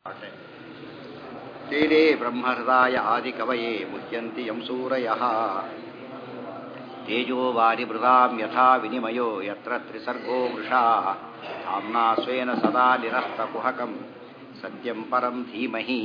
ತೀರೇ ಬ್ರಹ್ಮಹೃದಾಯ ಆದಿಕವಯೇ ಮುಹ್ಯಂತಿ M ಸೂರಯಃ ತೇಜೋ ವಾರಿಮೃದಾಂ ಯಥಾ ವಿನಿಮಯೋ ಯತ್ರ ತ್ರಿಸರ್ಗೋ ವೃಷಾ ಧಾಮ್ನಾ ಸ್ವೇನ ಸದಾ ನಿರಸ್ತಕುಹಕಂ ಸತ್ಯಂ ಪರಂ ಧೀಮಹಿ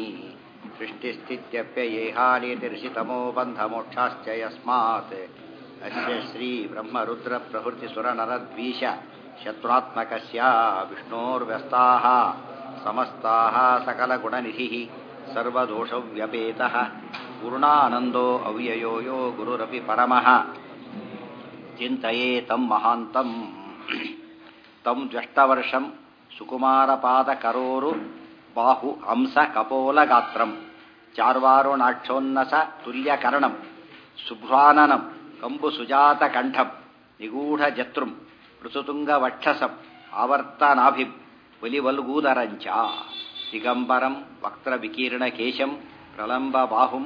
ಸೃಷ್ಟಿಸ್ಥಿತ್ಯಪ್ಯಯೇಹಾನೇತಿರ್ಷಿತಮೋ ಬಂಧಮೋಕ್ಷಾಶ್ಚ ಯಸ್ಮಾತ್ ಅಸ್ಯ ಶ್ರೀ ಬ್ರಹ್ಮರುದ್ರ ಪ್ರಭೃತಿ ಸುರನರದ್ವೀಶ ಶತ್ರುತ್ಮಕಸ್ಯ ವಿಷ್ಣೋರ್ವ್ಯಸ್ತಾಃ ಸಮಸ್ತಾಃ ಸಕಲಗುಣನಿಧಿಃ ಸರ್ವದೋಷವ್ಯಪೇತಃ ಪೂರ್ಣಾನಂದೋ ಅವ್ಯಯೋ ಯೋ ಗುರುರಪಿ ಪರಮಃ ಚಿಂತಯೇ ತಂ ಮಹಾಂತಂ ತಂ ಜ್ಯಷ್ಟವರ್ಷಂ ಸುಕುಮಾರಪಾದಕರೋರು ಬಾಹು ಹಂಸ ಕಪೋಲಗಾತ್ರಂ ಚಾರ್ವಾರುಣಾಕ್ಷೋನ್ನಸ ತುಲ್ಯಕರ್ಣಂ ಶುಭ್ರಾನನಂ ಕಂಬು ಸುಜಾತ ಕಂಠಂ ನಿಗೂಢ ಜತೃಂ ಋತುತುಂಗವಕ್ಷಸಂ ಆವರ್ತನಾಭಿಂ ಒಲಿವಲ್ಗೂದರಂಚ ದಿಗಂಬರಂ ವಕ್ತ್ರವಿಕೀರ್ಣಕೇಶಂ ಪ್ರಲಂಬಬಾಹುಂ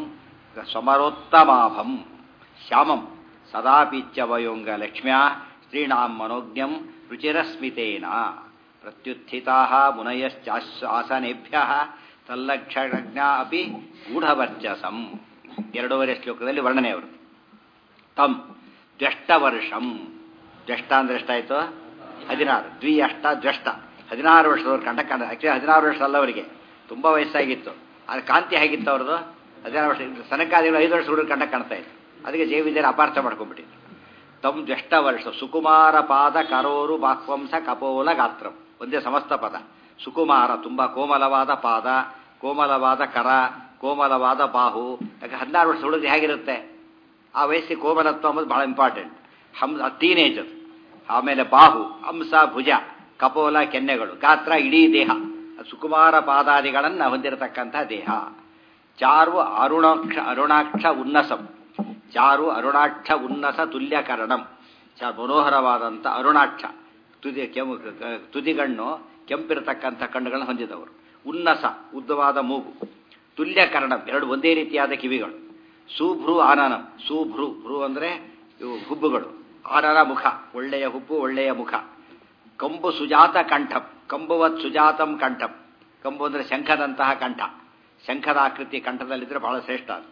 ಸಮರೋತ್ತಮಾಭಂ ಶ್ಯಾಮಂ ಸದಾಪೀಚ್ಯವಯೋಂಗ ಲಕ್ಷ್ಮ್ಯಾ ಸ್ತ್ರೀಣಾಂ ಮನೋಜ್ಞಂ ರುಚಿರಸ್ಮಿತೇನ ಪ್ರತ್ಯುತ್ಥಿತಾ ಮುನಯಶ್ಚಾಸನೇಭ್ಯ ತಲ್ಲಕ್ಷಜ್ಞ ಅಪಿ ಗೂಢವರ್ಚಸಂ ಎರಡೂವರೆ ಶ್ಲೋಕದಲ್ಲಿ ವರ್ಣನೆ ಅವರು ತಂ ಜ್ಯಷ್ಟವರ್ಷಂ ಜ್ಯಷ್ಟ ಅಂದ್ರೆ ಎಷ್ಟಾಯ್ತು ಹದಿನಾರು ದ್ವಿ ಅಷ್ಟ ಜ್ಯಷ್ಟ ಹದಿನಾರು ವರ್ಷದವ್ರು ಕಂಡ ಕಂಡ ಆಕ್ಚುಲಿ ಹದಿನಾರು ವರ್ಷ ಅಲ್ಲ ಅವರಿಗೆ ತುಂಬ ವಯಸ್ಸಾಗಿತ್ತು ಅದು ಕಾಂತಿ ಹೇಗಿತ್ತು ಅವ್ರದ್ದು ಹದಿನಾರು ವರ್ಷ ಸನಕಾದಿಗಳು ಐದು ವರ್ಷ ಹುಡುಗರು ಕಂಡ ಕಾಣ್ತಾ ಇತ್ತು ಅದಕ್ಕೆ ಜೈವಿದ್ಯರು ಅಪಾರ್ಥ ಮಾಡ್ಕೊಂಡ್ಬಿಟ್ಟಿದ್ರು ತಮ್ ಜ್ಯಷ್ಟ ವರ್ಷ ಸುಕುಮಾರ ಪಾದ ಕರೋರು ಬಾಕ್ವಂಸ ಕಪೋಲ ಗಾತ್ರಂ ಒಂದೇ ಸಮಸ್ತ ಪದ ಸುಕುಮಾರ ತುಂಬ ಕೋಮಲವಾದ ಪಾದ ಕೋಮಲವಾದ ಕರ ಕೋಮಲವಾದ ಬಾಹು ಯಾಕೆ ಹದಿನಾರು ವರ್ಷ ಹುಡುಗ ಹೇಗಿರುತ್ತೆ ಆ ವಯಸ್ಸಿಗೆ ಕೋಮಲತ್ವ ಅನ್ನೋದು ಬಹಳ ಇಂಪಾರ್ಟೆಂಟ್ ಹಂಸ ಟೀನೇಜ್ ಅದು ಆಮೇಲೆ ಬಾಹು ಹಂಸ ಭುಜ ಕಪೋಲ ಕೆನ್ನೆಗಳು ಗಾತ್ರ ಇಡೀ ದೇಹ ಸುಕುಮಾರ ಪಾದಾದಿಗಳನ್ನು ಹೊಂದಿರತಕ್ಕಂಥ ದೇಹ ಚಾರು ಅರುಣಾಕ್ಷ ಅರುಣಾಕ್ಷ ಉನ್ನಸಂ ಚಾರು ಅರುಣಾಕ್ಷ ಉನ್ನಸ ತುಲ್ಯಕರಣಂ ಚ ಮನೋಹರವಾದಂಥ ಅರುಣಾಕ್ಷ ತುದಿ ಕೆಂಪು ತುದಿಗಣ್ಣು ಕೆಂಪಿರತಕ್ಕಂಥ ಕಣ್ಣುಗಳನ್ನು ಹೊಂದಿದವರು ಉನ್ನಸ ಉದ್ದವಾದ ಮೂಗು ತುಲ್ಯಕರಣಂ ಎರಡು ಒಂದೇ ರೀತಿಯಾದ ಕಿವಿಗಳು ಸುಭ್ರು ಆನನಂ ಸುಭ್ರು ಭ್ರು ಅಂದರೆ ಇವು ಹುಬ್ಬುಗಳು ಆನನ ಮುಖ ಒಳ್ಳೆಯ ಹುಬ್ಬು ಒಳ್ಳೆಯ ಮುಖ ಕಂಬು ಸುಜಾತ ಕಂಠಂ ಕಂಬುವತ್ ಸುಜಾತಂ ಕಂಠಂ ಕಂಬು ಅಂದರೆ ಶಂಖದಂತಹ ಕಂಠ ಶಂಖದ ಆಕೃತಿ ಕಂಠದಲ್ಲಿದ್ದರೆ ಬಹಳ ಶ್ರೇಷ್ಠ ಅಂತ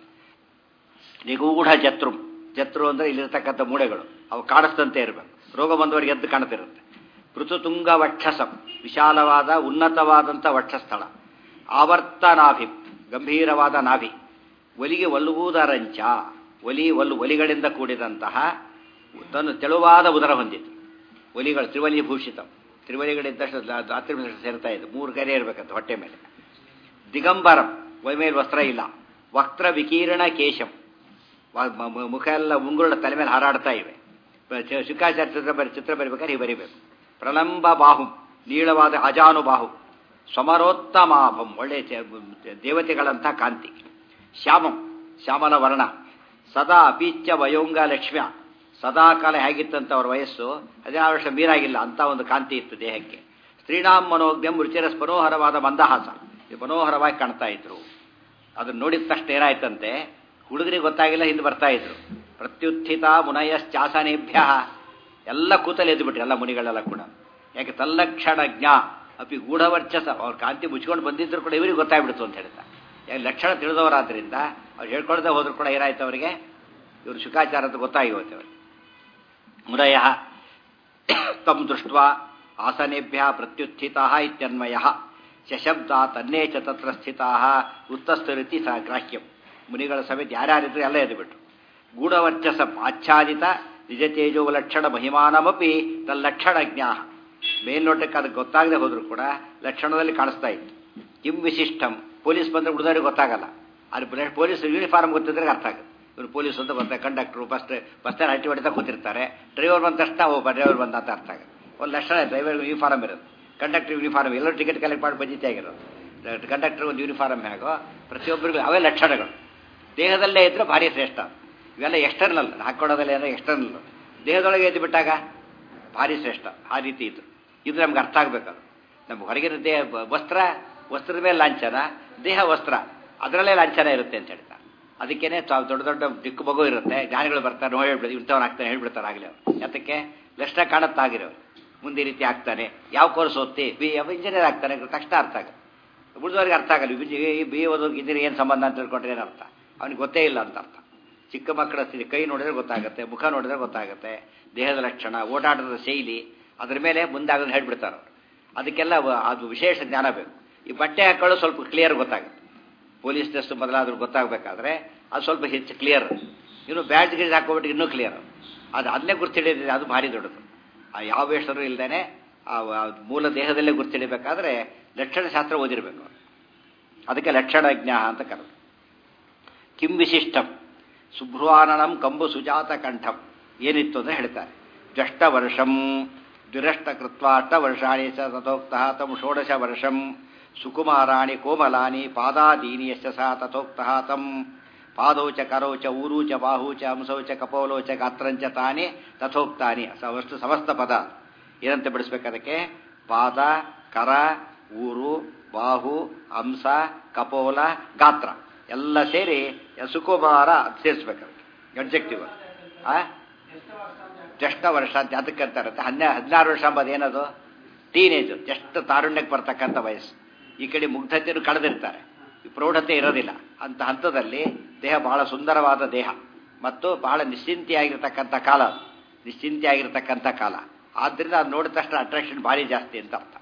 ನಿಗೂಢ ಜತ್ರು ಜತ್ರು ಅಂದರೆ ಇಲ್ಲಿರ್ತಕ್ಕಂಥ ಮೂಳೆಗಳು ಅವು ಕಾಣಿಸ್ತಂತೆ ಇರಬೇಕು ರೋಗ ಬಂದವರಿಗೆ ಎದ್ದು ಕಾಣ್ತಿರುತ್ತೆ ಪೃಥುತುಂಗ ವಕ್ಷಸಂ ವಿಶಾಲವಾದ ಉನ್ನತವಾದಂಥ ವಕ್ಷಸ್ಥಳ ಆವರ್ತ ನಾಭಿ ಗಂಭೀರವಾದ ನಾಭಿ ಒಲಿಗೆ ಒಲ್ಲುವುದರಂಚ ಒಲಿ ಒಲ್ಲು ಒಲಿಗಳಿಂದ ಕೂಡಿದಂತಹ ತನ್ನ ತೆಳುವಾದ ಉದರ ಹೊಂದಿತ್ತು ಒಲಿಗಳು ತ್ರಿವಲಿ ಭೂಷಿತ ತ್ರಿವಲಿಗಳಿದ್ದಷ್ಟು ರಾತ್ರಿ ಸೇರ್ತಾ ಇದೆ ಮೂರು ಕರೆ ಇರಬೇಕಂತ ಹೊಟ್ಟೆ ಮೇಲೆ ದಿಗಂಬರಂ ಒಯ್ ಮೇಲೆ ವಸ್ತ್ರ ಇಲ್ಲ ವಕ್ರ ವಿಕೀರ್ಣ ಕೇಶಂ ಮುಖ ಎಲ್ಲ ಮುಂಗುರುಳ ತಲೆ ಮೇಲೆ ಹಾರಾಡ್ತಾ ಇವೆ ಶುಕಾಚಾರ್ಯ ಚಿತ್ರ ಬರಿ ಚಿತ್ರ ಬರಿಬೇಕಾದ್ರೆ ಹೀಗೆ ಬರಿಬೇಕು ಪ್ರಲಂಬ ಬಾಹು ನೀಳವಾದ ಅಜಾನುಬಾಹು ಸಮರೋತ್ತಮಾಭಂ ಒಳ್ಳೆ ದೇವತೆಗಳಂಥ ಕಾಂತಿ ಶ್ಯಾಮಂ ಶ್ಯಾಮಲ ವರ್ಣ ಸದಾ ಅಪೀಚ್ಯ ವಯೋಂಗ ಲಕ್ಷ್ಮ್ಯ ಸದಾ ಕಾಲ ಹೇಗಿತ್ತಂತ ಅವ್ರ ವಯಸ್ಸು ಹದಿನಾರು ವರ್ಷ ಮೀರಾಗಿಲ್ಲ ಅಂತ ಒಂದು ಕಾಂತಿ ಇತ್ತು ದೇಹಕ್ಕೆ ಸ್ತ್ರೀಣಾಂ ಮನೋಜ್ಞಂ ರುಚಿರಸ್ ಮನೋಹರವಾದ ಮಂದಹಾಸ ಮನೋಹರವಾಗಿ ಕಾಣ್ತಾ ಇದ್ರು ಅದನ್ನ ನೋಡಿದ ತಕ್ಷಣ ಏನಾಯ್ತಂತೆ ಹುಡುಗರಿಗೆ ಗೊತ್ತಾಗಿಲ್ಲ ಹಿಂದೆ ಬರ್ತಾ ಇದ್ರು ಪ್ರತ್ಯುತ್ಥಿತ ಮುನಯಶ್ಚಾಸನೇಭ್ಯ ಎಲ್ಲ ಕೂತಲ್ಲಿ ಎದ್ದುಬಿಟ್ರು ಎಲ್ಲ ಮುನಿಗಳೆಲ್ಲ ಕೂಡ ಯಾಕೆ ತಲ್ಲಕ್ಷಣ ಜ್ಞಾ ಅಪಿ ಗೂಢವರ್ಚಸ ಅವ್ರ ಕಾಂತಿ ಮುಚ್ಕೊಂಡು ಬಂದಿದ್ರು ಕೂಡ ಇವರಿಗೆ ಗೊತ್ತಾಗ್ಬಿಡ್ತು ಅಂತ ಹೇಳ್ತಾ ಯಾಕೆ ಲಕ್ಷಣ ತಿಳಿದವರಾದ್ರಿಂದ ಅವ್ರು ಹೇಳ್ಕೊಳ್ದೆ ಹೋದ್ರು ಕೂಡ ಏನಾಯ್ತು ಅವರಿಗೆ ಇವರು ಶುಕಾಚಾರ ಅಂತ ಗೊತ್ತಾಗಿ ಹೋಯ್ತು ಅವ್ರಿಗೆ ಮುನಯ ತಂ ದೃಷ್ಟ ಆಸನೇಭ್ಯ ಪ್ರತ್ಯುತ್ಥಿತ ಇತ್ಯನ್ವಯ ಶಬ್ದ ತನ್ನೇ ಚ ತತ್ರ ಸ್ಥಿತ ಉತ್ತಸ್ಥರಿತಿ ಸಹ ಗ್ರಾಹ್ಯಂ ಮುನಿಗಳ ಸಮೇತ ಯಾರ್ಯಾರಿದ್ರು ಎಲ್ಲ ಎದ್ದುಬಿಟ್ರು ಗೂಢವರ್ಚಸ ಆಚ್ಛಾದಿತ ನಿಜತೇಜೋ ಲಕ್ಷಣ ಮಹಿಮಾನಮಪಿ ತಲ್ಲಕ್ಷಣ ಜ್ಞಾ ಮೇಲ್ನೋಟಕ್ಕೆ ಅದಕ್ಕೆ ಗೊತ್ತಾಗದೆ ಹೋದ್ರು ಕೂಡ ಲಕ್ಷಣದಲ್ಲಿ ಕಾಣಿಸ್ತಾ ಇತ್ತು ಕಿಂ ವಿಶಿಷ್ಟಂ ಪೊಲೀಸ್ ಬಂದ್ರೆ ಉಳಿದವ್ರಿಗೆ ಗೊತ್ತಾಗಲ್ಲ ಅಲ್ಲಿ ಪೊಲೀಸ್ ಯೂನಿಫಾರ್ಮ್ ಗೊತ್ತಿದ್ರೆ ಅರ್ಥ ಆಗುತ್ತೆ ಇವರು ಪೊಲೀಸ್ ಅಂತ ಬರ್ತಾರೆ ಕಂಡಕ್ಟ್ರು ಬಸ್ ಬಸ್ ಸ್ಟ್ಯಾಂಡ್ ಹಟ್ಟಿ ಹೊಡಿತಾ ಕೂತಿರ್ತಾರೆ ಡ್ರೈವರ್ ಬಂದ ತಕ್ಷಣ ಒಬ್ಬ ಡ್ರೈವರ್ ಬಂದ ಅಂತ ಅರ್ಥ ಆಗುತ್ತೆ ಒಂದು ಲಕ್ಷಣ ಡ್ರೈವರ್ ಯೂನಿಫಾರ್ಮ್ ಇರೋದು ಕಂಡಕ್ಟರ್ ಯೂನಿಫಾರ್ಮ್ ಎಲ್ಲರೂ ಟಿಕೆಟ್ ಕಲೆಕ್ಟ್ ಮಾಡಿ ಬಂದಿತ್ತೆ ಆಗಿರೋದು ಕಂಡಕ್ಟರ್ ಒಂದು ಯೂನಿಫಾರ್ಮ್ ಹೇಗೋ ಪ್ರತಿಯೊಬ್ಬರಿಗೂ ಅವೇ ಲಕ್ಷಣಗಳು ದೇಹದಲ್ಲೇ ಇದ್ರೆ ಭಾರಿ ಶ್ರೇಷ್ಠ ಇವೆಲ್ಲ ಎಕ್ಸ್ಟರ್ನಲ್ ಹಾಕೊಳ್ಳೋದಲ್ಲೇ ಅಂದರೆ ಎಕ್ಸ್ಟರ್ನಲ್ ದೇಹದೊಳಗೆ ಎದ್ದು ಬಿಟ್ಟಾಗ ಭಾರಿ ಶ್ರೇಷ್ಠ ಆ ರೀತಿ ಇತ್ತು ಇದು ನಮ್ಗೆ ಅರ್ಥ ಆಗಬೇಕದು ನಮ್ಮ ಹೊರಗಿನ ದೇಹ ವಸ್ತ್ರ ವಸ್ತ್ರದ ಮೇಲೆ ಲಾಂಛನ ದೇಹ ವಸ್ತ್ರ ಅದರಲ್ಲೇ ಲಾಂಛನ ಇರುತ್ತೆ ಅಂತ ಹೇಳ್ತಾರೆ ಅದಕ್ಕೇನೆ ತಾವು ದೊಡ್ಡ ದೊಡ್ಡ ದಿಕ್ಕು ಮಗು ಇರುತ್ತೆ ಜ್ಞಾನಿಗಳು ಬರ್ತಾರೆ ನೋಡಿ ಹೇಳ್ಬಿಡ್ತಾರೆ ಇಂಥವ್ನು ಆಗ್ತಾನೆ ಹೇಳ್ಬಿಡ್ತಾರೆ ಆಗಲಿ ಅವ್ರು ಯಾತಕ್ಕೆ ಲಕ್ಷಣ ಕಾಣುತ್ತಾಗಿರೋರು ಮುಂದೆ ಈ ರೀತಿ ಆಗ್ತಾನೆ ಯಾವ ಕೋರ್ಸ್ ಓದ್ತಿ ಬಿ ಇಂಜಿನಿಯರ್ ಆಗ್ತಾನೆ ತಕ್ಷಣ ಅರ್ಥ ಆಗುತ್ತೆ ಉಳಿದವ್ರಿಗೆ ಅರ್ಥ ಆಗಲ್ಲ ಬಿ ಬಿ ಓದೋರ್ಗೆ ಇದ್ರೆ ಏನು ಸಂಬಂಧ ಅಂತ ತಿಳ್ಕೊಂಡ್ರೆ ಏನು ಅರ್ಥ ಅವನಿಗೆ ಗೊತ್ತೇ ಇಲ್ಲ ಅಂತ ಅರ್ಥ ಚಿಕ್ಕ ಮಕ್ಕಳ ಸ್ಥಿತಿ ಕೈ ನೋಡಿದ್ರೆ ಗೊತ್ತಾಗುತ್ತೆ ಮುಖ ನೋಡಿದ್ರೆ ಗೊತ್ತಾಗುತ್ತೆ ದೇಹದ ಲಕ್ಷಣ ಓಡಾಟದ ಶೈಲಿ ಅದ್ರ ಮೇಲೆ ಮುಂದಾಗೋದು ಹೇಳ್ಬಿಡ್ತಾರೆ ಅವರು ಅದಕ್ಕೆಲ್ಲ ವ- ಅದು ವಿಶೇಷ ಜ್ಞಾನ ಬೇಕು ಈ ಬಟ್ಟೆ ಹಾಕೊಳ್ಳೋ ಸ್ವಲ್ಪ ಕ್ಲಿಯರ್ ಗೊತ್ತಾಗುತ್ತೆ ಪೊಲೀಸ್ ಡ್ರೆಸ್ ಬದಲಾದ್ರೂ ಗೊತ್ತಾಗಬೇಕಾದ್ರೆ ಅದು ಸ್ವಲ್ಪ ಹೆಚ್ಚು ಕ್ಲಿಯರ್ ಇನ್ನು ಬ್ಯಾಟ್ ಗೀಜ್ ಹಾಕೋಬಿಟ್ಟು ಇನ್ನೂ ಕ್ಲಿಯರ್ ಅದು ಅದನ್ನೇ ಗುರ್ತಿಡಿದಿದೆ ಅದು ಭಾರಿ ದೊಡ್ಡದು ಆ ಯಾವ ವೇಷರು ಇಲ್ದೇನೆ ಆ ಆ ಮೂಲ ದೇಹದಲ್ಲೇ ಗುರ್ತಿಡಿಬೇಕಾದ್ರೆ ಲಕ್ಷಣ ಶಾಸ್ತ್ರ ಓದಿರ್ಬೇಕು ಅವ್ರು. ಅದಕ್ಕೆ ಲಕ್ಷಣಜ್ಞ ಅಂತ ಕರೆದು ಕಿಂ ವಿಶಿಷ್ಟಂ ಶುಭ್ರುವಾನನಂ ಕಂಬು ಸುಜಾತ ಕಂಠಂ ಏನಿತ್ತು ಅಂತ ಹೇಳ್ತಾರೆ ಜಷ್ಟ ವರ್ಷಂ ದುರಷ್ಟ ಕೃತ್ವ ಅಷ್ಟ ವರ್ಷಾಣಿ ಸ ತಥೋಕ್ತಃ ತಂ ಷೋಡಶ ವರ್ಷಂ ಸುಕುಮಾರಾಣಿ ಕೋಮಲಾನಿ ಪಾದಾದೀನಿ ಯಶ್ಚ ಸಹ ತಥೋಕ್ತಃ ತಂ ಪಾದೌ ಚ ಕರೌ ಚ ಊರು ಚ ಬಾಹು ಚ ಹಂಸೌ ಚ ಕಪೋಲೋ ಚ ಗಾತ್ರಂಚ ತಾನಿ ತಥೋಕ್ತಾನಿ ಅವಷ್ಟು ಸಮಸ್ತ ಪದ ಏನಂತ ಬಿಡಿಸ್ಬೇಕು ಅದಕ್ಕೆ ಪಾದ ಕರ ಊರು ಬಾಹು ಹಂಸ ಕಪೋಲ ಗಾತ್ರ ಎಲ್ಲ ಸೇರಿ ಸುಕುಮಾರ ಸೇರಿಸ್ಬೇಕು ಅದಕ್ಕೆ ಅಬ್ಜೆಕ್ಟಿವ್ ಆ ಜಸ್ಟ್ ವರ್ಷ ಅಂತ ಅದಕ್ಕೆ ಅಂತಾರತ್ತೆ ಹನ್ನೆ ಹದಿನಾರು ವರ್ಷ ಅಂಬದು ಏನದು ಟೀನೇಜು ಜಸ್ಟ್ ತಾರುಣ್ಯಕ್ಕೆ ಬರ್ತಕ್ಕಂಥ ವಯಸ್ಸು ಈ ಕಡೆ ಮುಗ್ಧತೆಯನ್ನು ಕಳೆದಿರ್ತಾರೆ ಈ ಪ್ರೌಢತೆ ಇರೋದಿಲ್ಲ ಅಂತ ಹಂತದಲ್ಲಿ ದೇಹ ಬಹಳ ಸುಂದರವಾದ ದೇಹ ಮತ್ತು ಬಹಳ ನಿಶ್ಚಿಂತೆಯಾಗಿರ್ತಕ್ಕಂಥ ಕಾಲ ಅದು. ನಿಶ್ಚಿಂತೆಯಾಗಿರ್ತಕ್ಕಂಥ ಕಾಲ ಆದ್ರಿಂದ ಅದು ನೋಡಿದ ತಕ್ಷಣ ಅಟ್ರಾಕ್ಷನ್ ಭಾರಿ ಜಾಸ್ತಿ ಅಂತ ಅರ್ಥ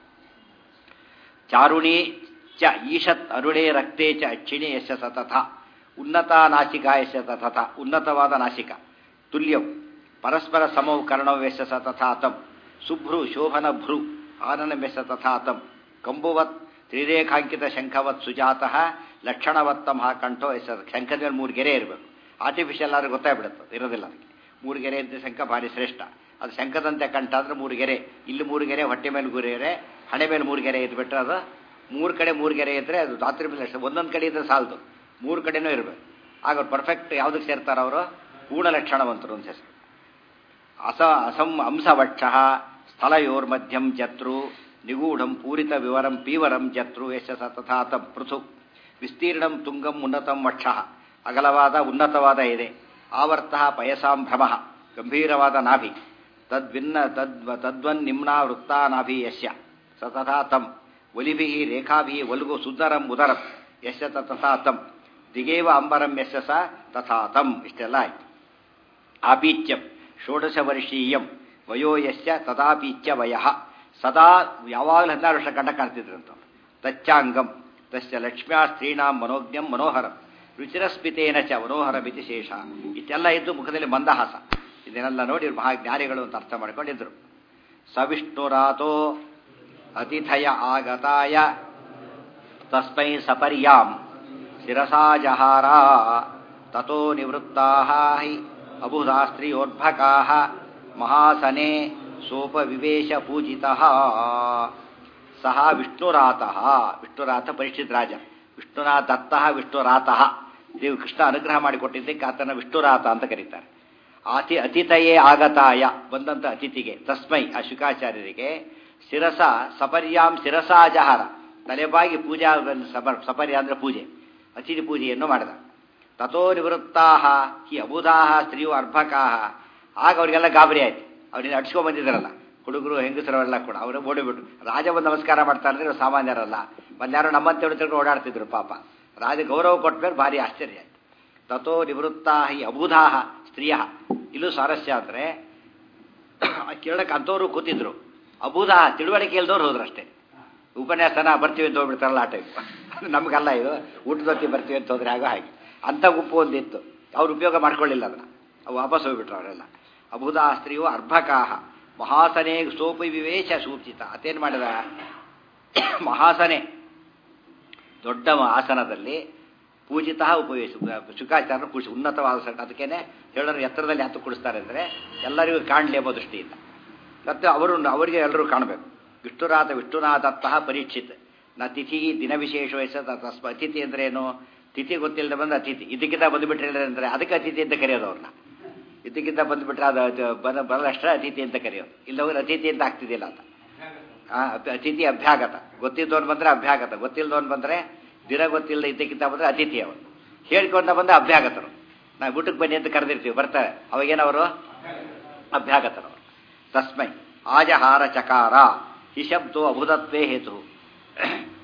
ಚಾರುಣಿ ಚ ಈಶತ್ ಅರುಣೇ ರಕ್ತೆ ಚ ಅಕ್ಷಿಣಿ ಯಶ ಸತತ ಉನ್ನತ ನಾಸಿಕ ಯಶ ತಥಥ ಉನ್ನತವಾದ ನಾಸಿಕ ತುಲ್ಯಂ ಪರಸ್ಪರ ಸಮೌ ಕರ್ಣವ್ ಯಶ ಸತಥಾತಂ ಶುಭ್ರು ಶೋಭನ ಭ್ರು ಆನನಮೆಸ ತಥಾತಂ ಕಂಬುವತ್ ತ್ರಿರೇಖಾಂಕಿತ ಶಂಖವತ್ ಸುಜಾತಃ ಲಕ್ಷಣವತ್ತಂ ಹಾ ಕಂಠೋ ಎಸ ಶಂಖದ ಮೇಲೆ ಮೂರು ಗೆರೆ ಇರಬೇಕು ಆರ್ಟಿಫಿಷಿಯಲ್ ಆದ್ರೆ ಗೊತ್ತಾಗ್ಬಿಡುತ್ತೆ ಇರೋದಿಲ್ಲ ಅದಕ್ಕೆ ಮೂರು ಗೆರೆ ಇದ್ದ ಶಂಖ ಭಾರಿ ಶ್ರೇಷ್ಠ ಅದು ಶಂಖದಂತೆ ಕಂಠ ಅಂದ್ರೆ ಮೂರು ಗೆರೆ ಇಲ್ಲಿ ಮೂರು ಗೆರೆ ಹೊಟ್ಟೆ ಮೇಲೆ ಮೂರು ಗೆರೆ ಹಣೆ ಮೇಲೆ ಮೂರು ಗೆರೆ ಇದ್ಬಿಟ್ರೆ ಅದು ಮೂರು ಕಡೆ ಮೂರು ಗೆರೆ ಇದ್ರೆ ಅದು ರಾತ್ರಿ ಮೇಲೆ ಅಷ್ಟೇ ಒಂದೊಂದು ಕಡೆ ಇದ್ರೆ ಸಾಲದು ಮೂರು ಕಡೆನೂ ಇರಬೇಕು ಆಗ ಅವ್ರು ಪರ್ಫೆಕ್ಟ್ ಯಾವುದಕ್ಕೆ ಸೇರ್ತಾರ ಅವರು ಪೂರ್ಣ ಲಕ್ಷಣವಂತರು ಅಂತ ಹೆಸರು ಅಸ ಅಸಂ ಅಂಸವಕ್ಷ ಸ್ಥಳಯೋರ್ಮಧ್ಯಂ ಜತ್ರು ನಿಗೂಢಂ ಪೂರಿತ ವಿವರಂ ಪೀವರಂ ಜತ್ರು ಯಶಸ ತಥಾತಂ ಪೃಥು ವಿಸ್ತೀರ್ಣಂ ತುಂಗಂ ಉನ್ನತಂ ವಕ್ಷ ಅಗಲವಾದ ಉನ್ನತವಾದ ಇದೆ ಆವರ್ತ ಪಯಸಾಂ ಭ್ರಮ ಗಂಭೀರವಾದ ನಾಭಿ ತದ್ವಿನ್ನ ತದ್ವ ತದ್ವನ್ನಿಮ್ನಾ ವೃತ್ತಾ ನಾಭಿ ಯಶ್ಯ ಸ ತಥಾ ತಂ ಒಲಿಭಿ ರೇಖಾಭಿ ಒಲ್ಗು ಸುಂದರಂ ಉದರಂ ಯಶ್ಯ ತಥಾ ತಂ ದಿಗೇವ ಅಂಬರಂ ಯಶ್ಯ ಸ ತಥಾ ತಂ ಇಷ್ಟೆಲ್ಲ ಆಯ್ತು ಆಪೀಚ್ಯಂ ಷೋಡಶ ವರ್ಷೀಯಂ ವಯೋಯಶ್ಚ ತದಾಪೀಚ್ಯ ವಯ ಸದಾ ಯಾವಾಗಲೂ ಹದಿನಾರು ವರ್ಷ ಕಂಡ ಕಾಣ್ತಿದ್ರಂತ ತಚ್ಚಾಂಗಂ ತಸ್ಯ ಲಕ್ಷ್ಮ್ಯಾ ಸ್ತ್ರೀಣಾಂ ಮನೋಜ್ಞಂ ಮನೋಹರಂ ರುಚಿರಸ್ಮಿತೇನ ಚ ಮನೋಹರಮಿತಿ ಶೇಷ ಇಷ್ಟೆಲ್ಲ ಇದ್ದು ಮುಖದಲ್ಲಿ ಮಂದಹಾಸ ಇದನ್ನೆಲ್ಲ ನೋಡಿ ಇವ್ರು ಮಹಾಜ್ಞಾನಿಗಳು ಅಂತ ಅರ್ಥ ಮಾಡ್ಕೊಂಡಿದ್ರು ಸವಿಷ್ಣುರಾತೋ ಅತಿಥಯ ಆಗತಾಯ ತಸ್ಮೈ ಸಪರ್ಯಾಂ ಶಿರಸಾ ಜಹಾರ ತಥೋ ನಿವೃತ್ತಾ ಹಿ ಅಬುಧಾ ಸ್ತ್ರೀಯೋರ್ಭಕಾ ಮಹಾಸನೆ ಸೋಪವಿವೇಶ ಪೂಜಿತ ಸಹ ವಿಷ್ಣುರಾತಃ ವಿಷ್ಣುರಾತ ಪರೀಕ್ಷಿತ್ ರಾಜ ವಿಷ್ಣುನಾಥ ದತ್ತಃ ವಿಷ್ಣುರಾತಃ ದೇವು ಕೃಷ್ಣ ಅನುಗ್ರಹ ಮಾಡಿಕೊಟ್ಟಿದ್ದಕ್ಕೆ ಆತನ ವಿಷ್ಣುರಾತ ಅಂತ ಕರೀತಾರೆ ಅತಿ ಅತಿಥಯೇ ಆಗತಾಯ ಬಂದಂತ ಅತಿಥಿಗೆ ತಸ್ಮೈ ಆ ಶುಕಾಚಾರ್ಯರಿಗೆ ಶಿರಸ ಸಪರ್ಯಾಂ ಶಿರಸಾಜಹಾರ ತಲೆಬಾಗಿ ಪೂಜಾ ಸಪರ್ ಸಪರ್ಯ ಅಂದ್ರೆ ಪೂಜೆ ಅತಿಥಿ ಪೂಜೆಯನ್ನು ಮಾಡಿದ ತಥೋ ನಿವೃತ್ತಾ ಹಿ ಅಬುಧಾ ಸ್ತ್ರೀಯು ಅರ್ಭಕಾ ಆಗ ಅವರಿಗೆಲ್ಲ ಗಾಬರಿ ಆಯ್ತು ಅವ್ರನ್ನ ಅಡ್ಸ್ಕೊಂಡ್ ಬಂದಿದ್ದಾರಲ್ಲ ಹುಡುಗರು ಹೆಂಗಸರವೆಲ್ಲ ಕೂಡ ಅವರು ಓಡಿಬಿಟ್ರು ರಾಜ ಬಂದು ನಮಸ್ಕಾರ ಮಾಡ್ತಾ ಇದ್ರೆ ಇವ್ರು ಸಾಮಾನ್ಯರಲ್ಲ ಯಾರೋ ನಮ್ಮಂತ ತಿಳ್ಕೊಂಡು ಓಡಾಡ್ತಿದ್ರು ಪಾಪ ರಾಜ ಗೌರವ ಕೊಟ್ಮೇಲೆ ಭಾರಿ ಆಶ್ಚರ್ಯ ಆಯ್ತು ತಥೋ ನಿವೃತ್ತಾ ಹಿ ಅಬುಧಾ ಸ್ತ್ರೀಯ ಇಲ್ಲೂ ಸ್ವಾರಸ್ಯ ಅಂದ್ರೆ ಕೇಳಕ್ಕೆ ಅಂಥವ್ರು ಕೂತಿದ್ರು ಅಬುಧ ತಿಳುವಳಿಕೆ ಇಲ್ದವ್ರು ಹೋದ್ರು ಅಷ್ಟೇ ಉಪನ್ಯಾಸನ ಬರ್ತೀವಿ ಅಂತ ಹೋಗ್ಬಿಡ್ತಾರಲ್ಲ ಆ ಟೈಪ್ ನಮಗಲ್ಲ ಇದು ಊಟದೊತ್ತಿ ಬರ್ತೀವಿ ಅಂತ ಹೋದ್ರೆ ಆಗೋ ಹಾಗೆ ಅಂಥ ಗುಂಪು ಒಂದಿತ್ತು ಅವ್ರು ಉಪಯೋಗ ಮಾಡ್ಕೊಳ್ಳಿಲ್ಲ ಅದನ್ನ ಅವು ವಾಪಸ್ ಹೋಗ್ಬಿಟ್ರು ಅವರೆಲ್ಲ ಅಬುಧ ಸ್ತ್ರೀಯು ಅರ್ಭಕಾಹ ಮಹಾಸನೆ ಸೋಪಿ ವಿವೇಶ ಸೂಚಿತ ಅತೇನು ಮಾಡಿದ ಮಹಾಸನೆ ದೊಡ್ಡ ಆಸನದಲ್ಲಿ ಪೂಜಿತ ಉಪವೇಶ ಶುಕಾಚಾರ ಪೂಜೆ ಉನ್ನತವಾದ ಸಣ್ಣ ಅದಕ್ಕೇನೆ ಹೇಳೋರು ಎತ್ತರದಲ್ಲಿ ಹತ್ತು ಕುಡಿಸ್ತಾರೆ ಅಂದರೆ ಎಲ್ಲರಿಗೂ ಕಾಣಲಿ ಎಂಬ ದೃಷ್ಟಿಯಿಂದ ಮತ್ತು ಅವರು ಅವರಿಗೆ ಎಲ್ಲರೂ ಕಾಣಬೇಕು ವಿಷ್ಣುರಾತ ವಿಷ್ಣುನಾಥತ್ತಃ ಪರೀಕ್ಷಿತ್ ನ ತಿಥಿ ದಿನ ವಿಶೇಷ ವಯಸ್ಸ ತಸ್ಮ ಅತಿಥಿ ಅಂದ್ರೆ ಏನು ತಿಥಿ ಗೊತ್ತಿಲ್ಲದೆ ಬಂದ ಅತಿಥಿ ಇದಕ್ಕಿಂತ ಬಂದುಬಿಟ್ರೆ ಅಂದರೆ ಅದಕ್ಕೆ ಅತಿಥಿ ಅಂತ ಕರೆಯೋದು ಅವ್ರನ್ನ ಇದಕ್ಕಿಂತ ಬಂದುಬಿಟ್ರೆ ಅದು ಅದು ಬರ ಬರಲಷ್ಟೇ ಅತಿಥಿ ಅಂತ ಕರೆಯೋದು ಇಲ್ಲವ್ರು ಅತಿಥಿ ಅಂತ ಆಗ್ತಿದ್ದಿಲ್ಲ ಅಂತ ಆ, ಅಭಿ- ಅತಿಥಿ ಅಭ್ಯಾಗತ ಗೊತ್ತಿದ್ದವನು ಬಂದರೆ ಅಭ್ಯಾಗತ ಗೊತ್ತಿಲ್ಲದವನು ಬಂದರೆ ದಿನ ಗೊತ್ತಿಲ್ಲದೆ ಇದಕ್ಕಿಂತ ಬಂದರೆ ಅತಿಥಿ ಅವರು ಹೇಳ್ಕೊಂಡ ಬಂದ ಅಭ್ಯಾಗತರು ನಾವು ಊಟಕ್ಕೆ ಬನ್ನಿ ಅಂತ ಕರೆದಿರ್ತೀವಿ ಬರ್ತಾರೆ ಅವಾಗೇನವರು ಅಭ್ಯಾಗತರು ತಸ್ಮೈ ಆಜಹಾರ ಚಕಾರ ಈ ಶಬ್ದೋ ಅಭುಧತ್ವೇ ಹೇತು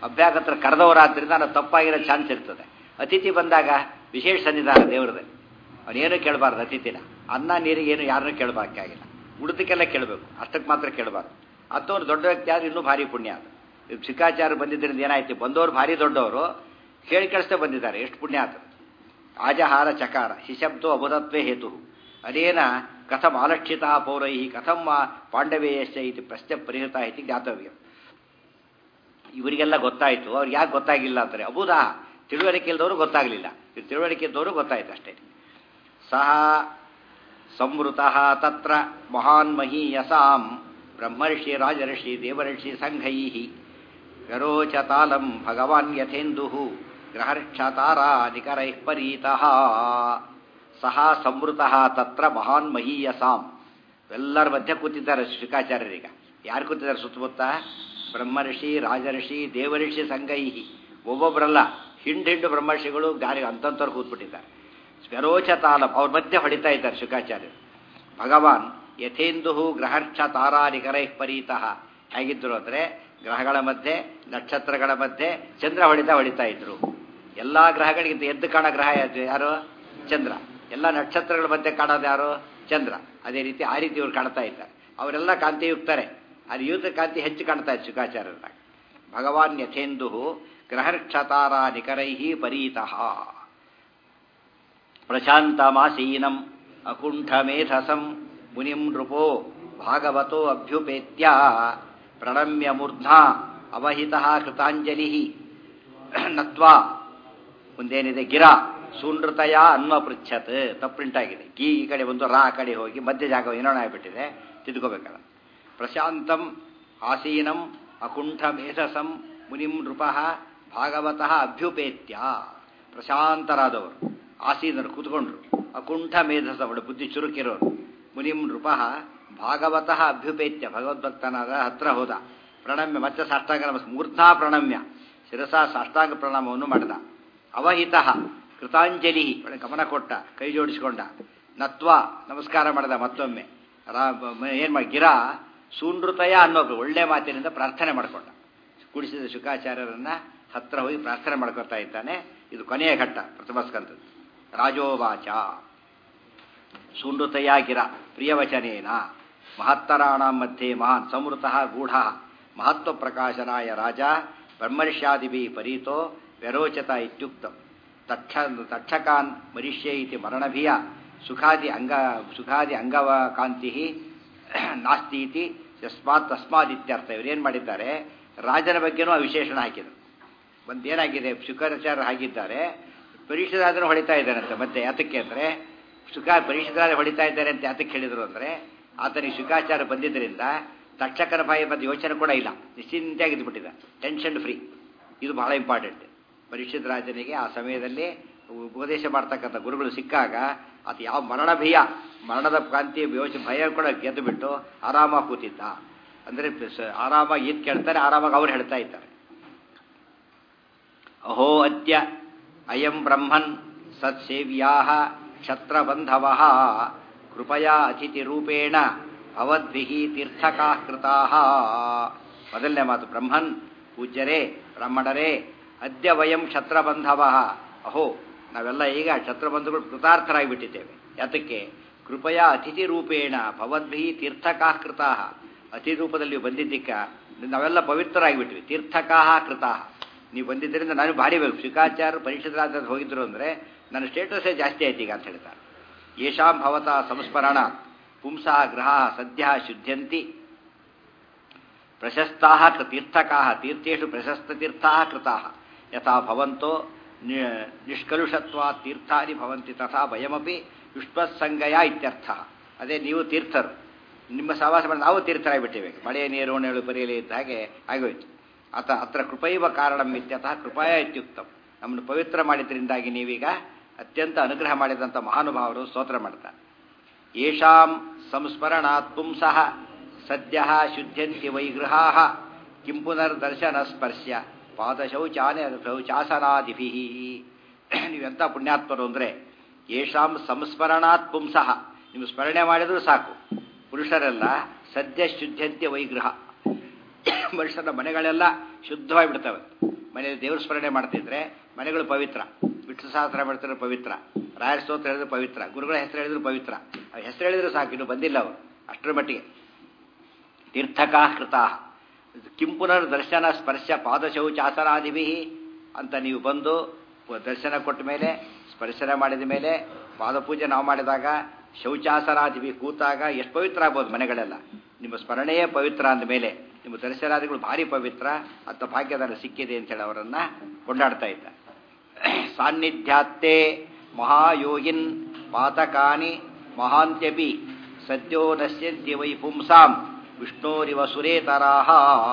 ಅಭ್ಯಾಗತ್ರ ಕರೆದವರಾದ್ರಿಂದ ನಾನು ತಪ್ಪಾಗಿರೋ ಚಾನ್ಸ್ ಇರ್ತದೆ ಅತಿಥಿ ಬಂದಾಗ ವಿಶೇಷ ಸನ್ನಿಧಾನ ದೇವರದಲ್ಲಿ ಅವನೇನು ಕೇಳಬಾರ್ದು ಅತಿಥಿನ ಅನ್ನ ನೀರಿಗೆ ಏನು ಯಾರನ್ನೂ ಕೇಳಬೇಕಾಗಿಲ್ಲ ಉಳಿದಕ್ಕೆಲ್ಲ ಕೇಳಬೇಕು ಅಷ್ಟಕ್ಕೆ ಮಾತ್ರ ಕೇಳಬಾರ್ದು ಅಂಥವ್ರು ದೊಡ್ಡ ವ್ಯಕ್ತಿ ಆದ್ರೆ ಇನ್ನೂ ಭಾರಿ ಪುಣ್ಯ ಅದು ಇದು ಶಿಖಾಚಾರ ಬಂದಿದ್ದರಿಂದ ಏನಾಯ್ತು ಬಂದವರು ಭಾರಿ ದೊಡ್ಡವರು ಕೇಳಿ ಕಳಿಸ್ತೇ ಬಂದಿದ್ದಾರೆ ಎಷ್ಟು ಪುಣ್ಯ ಆತ ಆಜಹಾರ ಚಕಾರ ಶಿಶಬ್ದೋ ಅಬುಧತ್ವೇ ಹೇತು ಅದೇನ ಕಥಂ ಆಲಕ್ಷಿತ ಪೌರೈ ಕಥಂ ಪಾಂಡವೇಯಶ್ಚ ಇತಿ ಪ್ರಶ್ನೆ ಪರಿಹೃತ ಇತಿ ಜ್ಞಾತವ್ಯ ಇವರಿಗೆಲ್ಲ ಗೊತ್ತಾಯಿತು ಅವ್ರಿಗೆ ಯಾಕೆ ಗೊತ್ತಾಗಿಲ್ಲ ಅಂತಾರೆ ಅಬುದಾ ತಿಳುವಳಿಕೆ ಇಲ್ದವರು ಗೊತ್ತಾಗಲಿಲ್ಲ ಇದು ತಿಳುವಳಿಕೆ ಇದ್ದವರು ಗೊತ್ತಾಯ್ತು ಅಷ್ಟೇ ಸಹ ಸಂವೃತ ತತ್ರ ಮಹಾನ್ ಮಹೀಯಸಾಂ ಬ್ರಹ್ಮರ್ಷಿ ರಾಜರ್ಷಿ ದೇವರ್ಷಿ ಸಂಘೈ ಗರೋಚತಾಲಂ ಭಗವಾನ್ ಯಥೇಂದು ಗ್ರಹರ್ಕ್ಷತಾರಾ ನಿಕರೈ ಪರೀತಃ ಸಹ ಸಂವೃತ ತತ್ರ ಮಹಾನ್ ಮಹೀಯಸಾಂ ಎಲ್ಲರ ಮಧ್ಯೆ ಕೂತಿದ್ದಾರೆ ಶುಕಾಚಾರ್ಯರೀಗ ಯಾರು ಕೂತಿದ್ದಾರೆ ಸುತ್ತಮುತ್ತ ಬ್ರಹ್ಮರ್ಷಿ ರಾಜರ್ಷಿ ದೇವರ್ಷಿ ಸಂಗೈಹಿ ಒಬ್ಬೊಬ್ಬರಲ್ಲ ಹಿಂಡು ಹಿಂಡು ಬ್ರಹ್ಮರ್ಷಿಗಳು ಗಾರಿ ಅಂತಂತವ್ರು ಕೂತ್ಬಿಟ್ಟಿದ್ದಾರೆ ಸ್ವರೋಚ ತಾಲಂ ಅವ್ರ ಮಧ್ಯೆ ಹೊಡಿತಾ ಇದ್ದಾರೆ ಶುಕಾಚಾರ್ಯರು ಭಗವಾನ್ ಯಥೇಂದು ಗ್ರಹರ್ಷ ತಾರಾ ನಿಕರೈ ಪರೀತಃ ಹೇಗಿದ್ರು ಅಂದರೆ ಗ್ರಹಗಳ ಮಧ್ಯೆ ನಕ್ಷತ್ರಗಳ ಮಧ್ಯೆ ಚಂದ್ರ ಹೊಡಿತಾ ಹೊಡಿತಾ ಇದ್ರು ಎಲ್ಲ ಗ್ರಹಗಳಿಗಿಂತ ಎದ್ದು ಕಾಣೋ ಗ್ರಹ ಯಾರು ಚಂದ್ರ ಎಲ್ಲ ನಕ್ಷತ್ರಗಳ ಮಧ್ಯೆ ಕಾಣೋದು ಯಾರು ಚಂದ್ರ ಅದೇ ರೀತಿ ಆ ರೀತಿ ಇವ್ರು ಕಾಣ್ತಾ ಇದ್ದಾರೆ ಅವರೆಲ್ಲ ಕಾಂತಿಯುಕ್ತಾರೆ ಅದು ಯುದ್ಧ ಕಾಂತಿ ಹೆಚ್ಚು ಕಾಣ್ತಾ ಇತ್ತು ಶುಕಾಚಾರ್ಯರಾಗ ಭಗವಾನ್ ಯಥೇಂದು ಗ್ರಹರ್ಕ್ಷತಾರ ನಿಕರೈಹಿ ಪರೀತಃ ಪ್ರಶಾಂತಮಾಸೀನಂ ಅಕುಂಠಮೇಧಸಂ ಮುನಿಂ ನೃಪೋ ಭಾಗವತೋ ಅಭ್ಯುಪೇತ್ಯ ಪ್ರಣಮ್ಯ ಮೂರ್ಧ್ನಾ ಅವಹಿತ ಕೃತಾಂಜಲಿ ನತ್ವಾ ಮುಂದೇನಿದೆ ಗಿರಾ ಸೂನೃತಯ ಅನ್ವ ಪೃಚ್ಛತ್ ತಪ್ಪುಂಟಾಗಿದೆ ಗೀ ಈ ಕಡೆ ಬಂದು ರಾ ಆ ಕಡೆ ಹೋಗಿ ಮಧ್ಯ ಜಾಗ ಏನೋಣ ಆಗಿಬಿಟ್ಟಿದೆ ತಿದ್ಕೋಬೇಕಲ್ಲ ಪ್ರಶಾಂತಂ ಆಸೀನಂ ಅಕುಂಠ ಮೇಧಸಂ ಮುನಿಂ ನೃಪ ಭಾಗವತಃ ಅಭ್ಯುಪೇತ್ಯ ಪ್ರಶಾಂತರಾದವರು ಆಸೀನರು ಕೂತ್ಕೊಂಡ್ರು ಅಕುಂಠ ಮೇಧಸ ಅವಳು ಬುದ್ಧಿ ಚುರುಕಿರೋರು ಮುನಿಂ ನೃಪ ಭಾಗವತಃ ಅಭ್ಯುಪೇತ್ಯ ಭಗವದ್ಭಕ್ತನಾದ ಹತ್ರ ಹೋದ ಪ್ರಣಮ್ಯ ಮತ್ತೆ ಸಾಷ್ಟಾಂಗ ನಮಸ್ ಮೂರ್ಧಾ ಪ್ರಣಮ್ಯ ಶಿರಸ ಸಾಷ್ಟಾಂಗ ಪ್ರಣಾಮವನ್ನು ಮಾಡಿದ ಅವಹಿತ ಕೃತಾಂಜಲಿ ಒಳ್ಳೆ ಗಮನ ಕೊಟ್ಟ ಕೈ ಜೋಡಿಸಿಕೊಂಡ ನತ್ವ ನಮಸ್ಕಾರ ಮಾಡಿದ ಮತ್ತೊಮ್ಮೆ ಏನ್ ಮಾಡಿ ಗಿರ ಸೂನೃತಯ ಅನ್ನೋದು ಒಳ್ಳೆ ಮಾತಿನಿಂದ ಪ್ರಾರ್ಥನೆ ಮಾಡಿಕೊಂಡ ಕುಡಿಸಿದ ಶುಕಾಚಾರ್ಯರನ್ನ ಹತ್ರ ಹೋಗಿ ಪ್ರಾರ್ಥನೆ ಮಾಡ್ಕೊತಾ ಇದ್ದಾನೆ ಇದು ಕೊನೆಯ ಘಟ್ಟ ಪ್ರಥಮ ಸ್ಕಂದದ್ದು ರಾಜೋವಾಚ ಸೂನೃತಯ ಗಿರ ಪ್ರಿಯವಚನೇನ ಮಹತ್ತರಾಣ ಮಧ್ಯೆ ಮಹಾನ್ ಸಂವೃತ ಗೂಢ ಮಹತ್ವ ಪ್ರಕಾಶನಾಯ ರಾಜ ಬ್ರಹ್ಮರ್ಷ್ಯಾದಿಭಿ ಪರೀತೋ ವ್ಯರೋಚತ ಇತ್ಯುಕ್ತ ತಕ್ಷ ತಕ್ಷಕಾನ್ ಮರಿಷ್ಯ ಇತಿ ಮರಣಭಿಯ ಸುಖಾದಿ ಅಂಗ ಸುಖಾದಿ ಅಂಗವಕಾಂತಿ ನಾಸ್ತಿ ಇತಿ ಯಸ್ಮಾತ್ ತಸ್ಮಾತ್ ಇತ್ಯರ್ಥ ಇವರೇನು ಮಾಡಿದ್ದಾರೆ ರಾಜನ ಬಗ್ಗೆನೂ ಆ ವಿಶೇಷಣ ಹಾಕಿದರು ಒಂದೇನಾಗಿದೆ ಶುಕಾಚಾರ್ಯ ಹಾಕಿದ್ದಾರೆ ಪರೀಕ್ಷಿತರಾಜನ ಹೊಡಿತಾ ಇದ್ದಾರಂತೆ ಮತ್ತೆ ಯಾತಕ್ಕೆ ಅಂದರೆ ಸುಖ ಪರೀಕ್ಷಿತರಾಜ ಹೊಡಿತಾ ಇದ್ದಾರೆ ಅಂತ ಯಾತಕ್ಕೆ ಹೇಳಿದರು ಅಂದರೆ ಆತನಿಗೆ ಶುಕಾಚಾರ ಬಂದಿದ್ದರಿಂದ ತಕ್ಷಕನ ಬಾಯಿ ಬಂದು ಯೋಚನೆ ಕೂಡ ಇಲ್ಲ ನಿಶ್ಚಿಂತೆಯಾಗಿ ಇದ್ಬಿಟ್ಟಿದ್ದ ಟೆನ್ಷನ್ ಫ್ರೀ ಇದು ಬಹಳ ಇಂಪಾರ್ಟೆಂಟ್ ಪರೀಕ್ಷಿತ ರಾಜನಿಗೆ ಆ ಸಮಯದಲ್ಲಿ ಉಪದೇಶ ಮಾಡ್ತಕ್ಕಂಥ ಗುರುಗಳು ಸಿಕ್ಕಾಗ ಅದು ಯಾವ ಮರಣ ಭಯ ಮರಣದ ಕ್ರಾಂತಿಯ ಯೋಚನೆ ಭಯ ಕೂಡ ಗೆದ್ದು ಬಿಟ್ಟು ಆರಾಮಾಗಿ ಕೂತಿದ್ದ ಅಂದರೆ ಆರಾಮಾಗಿ ಈದ್ ಕೇಳ್ತಾರೆ ಆರಾಮಾಗಿ ಅವ್ರು ಹೇಳ್ತಾ ಇದ್ದಾರೆ ಅಹೋ ಅದ್ಯ ಅಯಂ ಬ್ರಹ್ಮನ್ ಸತ್ಸೇವ್ಯಾ ಕ್ಷತ್ರಬಂಧವ ಕೃಪಯಾ ಅತಿಥಿರೂಪೇಣ ಭವದ್ಭಿಹಿ ತೀರ್ಥಕಾ ಕೃತಾ ಮೊದಲನೇ ಮಾತು ಬ್ರಹ್ಮನ್ ಪೂಜ್ಯರೇ ಬ್ರಾಹ್ಮಣರೇ ಅದ್ಯ ವಯಂ ಕ್ಷತ್ರಬಂಧವ ಅಹೋ ನಾವೆಲ್ಲ ಈಗ ಕ್ಷತ್ರಬಂಧುಗಳು ಕೃತಾರ್ಥರಾಗಿಬಿಟ್ಟಿದ್ದೇವೆ ಯಾತಕ್ಕೆ ಕೃಪಯಾ ಅತಿಥಿ ರೂಪೇಣ ಭವದ್ಭಿ ತೀರ್ಥಕಾ ಕೃತಾ ಅತಿಥಿ ರೂಪದಲ್ಲಿ ಬಂದಿದ್ದಕ್ಕ ನಾವೆಲ್ಲ ಪವಿತ್ರರಾಗಿಬಿಟ್ವಿ ತೀರ್ಥಕಾ ಕೃತಾ ನೀವು ಬಂದಿದ್ದರಿಂದ ನಾನು ಭಾರಿ ಬೇಕು ಶಿಕಾಚಾರ ಪರೀಕ್ಷಿತರಾದ ಹೋಗಿದ್ರು ಅಂದರೆ ನನ್ನ ಸ್ಟೇಟಸ್ಸೇ ಜಾಸ್ತಿ ಆಯ್ತು ಈಗ ಅಂತ ಹೇಳ್ತಾರೆ ಯಶಾಂ ಭವತ ಸಂಸ್ಮರಣ ಪುಂಸಾ ಗ್ರಹ ಸದ್ಯ ಶುದ್ಧ್ಯಂತಿ ಪ್ರಶಸ್ತಾ ತೀರ್ಥಕಾ ತೀರ್ಥೇಶು ಪ್ರಶಸ್ತತೀರ್ಥಾ ಕೃತಾ ಯಥಾ ಭವಂತೋ ನಿಷ್ಕಲುಷತ್ವಾ ತೀರ್ಥಾನಿ ಭವಂತಿ ತಥಾ ಭಯಮಪಿ ಯುಷ್ಮತ್ಸಂಗಯ ಇತ್ಯರ್ಥ ಅದೇ ನೀವು ತೀರ್ಥರು ನಿಮ್ಮ ಸಹವಾಸ ಮಾಡಿ ನಾವು ತೀರ್ಥರಾಗಿಬಿಟ್ಟಿವೆ ಮಳೆಯ ನೀರು ನೆಳು ಪರಿಯಲಿ ಇದ್ದ ಹಾಗೆ ಆಗೋಯ್ತು ಅತ ಅತ್ರ ಕೃಪೈವ ಕಾರಣಂ ಇತ್ಯತಃ ಕೃಪಾಯ ಇತ್ಯುಕ್ತಂ ನಮ್ಮನ್ನು ಪವಿತ್ರ ಮಾಡಿದ್ರಿಂದಾಗಿ ನೀವೀಗ ಅತ್ಯಂತ ಅನುಗ್ರಹ ಮಾಡಿದಂಥ ಮಹಾನುಭಾವರು ಸ್ತೋತ್ರ ಮಾಡ್ತಾರೆ ಯೇಷಾಂ ಸಂಸ್ಮರಣಾತ್ ಪುಂಸಃ ಸದ್ಯ ಶುದ್ಧ್ಯಂತಿ ವೈಗೃಹಾ ಕಿಂ ಪುನರ್ದರ್ಶನ ಸ್ಪರ್ಶ ಪಾದಶೌಚಾನ ಶೌಚಾಸನಾದಿಭಿ ನೀವೆಂಥ ಪುಣ್ಯಾತ್ಮರು ಅಂದರೆ ಯೇಷಾಂ ಸಂಸ್ಮರಣಾತ್ ಪುಂಸಃ ನೀವು ಸ್ಮರಣೆ ಮಾಡಿದರೂ ಸಾಕು ಪುರುಷರೆಲ್ಲ ಸದ್ಯ ಶುದ್ಧಂತ್ಯ ವೈಗೃಹ ಮನುಷ್ಯನ ಮನೆಗಳೆಲ್ಲ ಶುದ್ಧವಾಗಿ ಬಿಡ್ತವೆ ಮನೆಯಲ್ಲಿ ದೇವ್ರ ಸ್ಮರಣೆ ಮಾಡ್ತಿದ್ರೆ ಮನೆಗಳು ಪವಿತ್ರ ವಿಷ್ಣು ಸಹಸ್ರ ಮಾಡ್ತಿದ್ರೆ ಪವಿತ್ರ ರಾಯರ ಸ್ತೋತ್ರ ಹೇಳಿದ್ರೆ ಪವಿತ್ರ ಗುರುಗಳ ಹೆಸರು ಹೇಳಿದ್ರು ಪವಿತ್ರ ಅವ್ರ ಹೆಸರು ಹೇಳಿದ್ರು ಸಾಕು ಇನ್ನು ಬಂದಿಲ್ಲ ಅವರು ಅಷ್ಟರ ಮಟ್ಟಿಗೆ ತೀರ್ಥಕಾ ಕೃತಾ ಕಿಂ ಪುನರ್ ದರ್ಶನ ಸ್ಪರ್ಶ ಪಾದಶೌಚಾಸನಾದಿಭಿ ಅಂತ ನೀವು ಬಂದು ದರ್ಶನ ಕೊಟ್ಟ ಮೇಲೆ ಸ್ಪರ್ಶನ ಮಾಡಿದ ಮೇಲೆ ಪಾದಪೂಜೆ ನಾವು ಮಾಡಿದಾಗ ಶೌಚಾಸನಾದಿಭಿ ಕೂತಾಗ ಎಷ್ಟು ಪವಿತ್ರ ಆಗ್ಬೋದು ಮನೆಗಳೆಲ್ಲ ನಿಮ್ಮ ಸ್ಮರಣೆಯೇ ಪವಿತ್ರ ಅಂದ ಮೇಲೆ ನಿಮ್ಮ ದರ್ಶನಾದಿಗಳು ಭಾರಿ ಪವಿತ್ರ ಅಂತ ಭಾಗ್ಯದಲ್ಲಿ ಸಿಕ್ಕಿದೆ ಅಂತೇಳಿ ಅವರನ್ನ ಕೊಂಡಾಡ್ತಾ ಇದ್ದ ಸಾನ್ನಿಧ್ಯಾತ್ತೇ ಮಹಾಯೋಗಿನ್ ಪಾತಕಾನಿ ಮಹಾಂತ್ಯಪಿ ಸದ್ಯೋ ನಶ್ಯಂತಿ ವೈ ಪುಂಸಾಂ ವಿಷ್ಣೋರಿವ ಸುರೇತರಾಹ